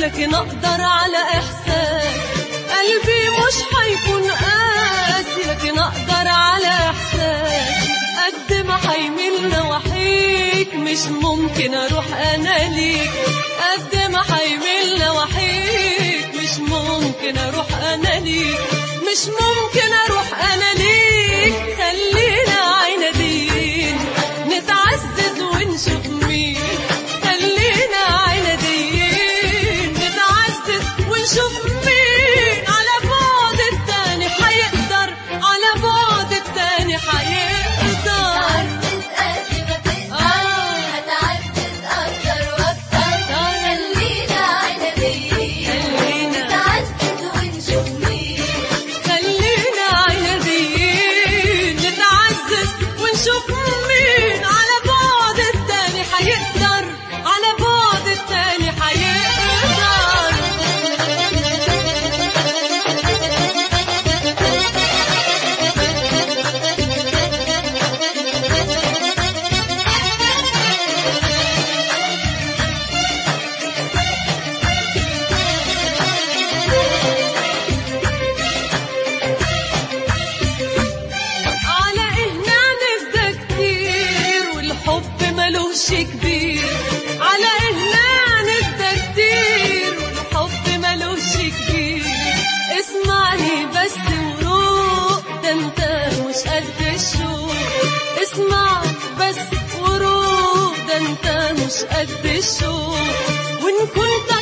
لكن اقدر على احساس قلبي مش هيكون قاسي لكن اقدر على احساس قد ما هيميل نواحيك مش ممكن اروح انا ليك قد ما هيميل نواحيك مش ممكن اروح انا ليك مش ممكن اروح انا ليك خلينا عنادين نتعزز ونشوف مين خلينا عنادين نتعزز ونشوف مين على بعد التاني حيقدر على بعد التاني حيقدر تعزز قد ما تقدر آه. هتعزز أكتر وأكتر خلينا عنادين خلينا نتعزز ونشوف مين خلينا عنادين نتعزز ونشوف مين على بعد التاني حيقدر على بعد التاني حيقدر على ايه نعنف ده كتير والحب ملوش كبير على ايه نعنف ده كتير والحب ملوش كبير اسمعني بس وروق ده انت مش قد الشوق اسمع بس وروق ده انت مش قد الشوق وان كنت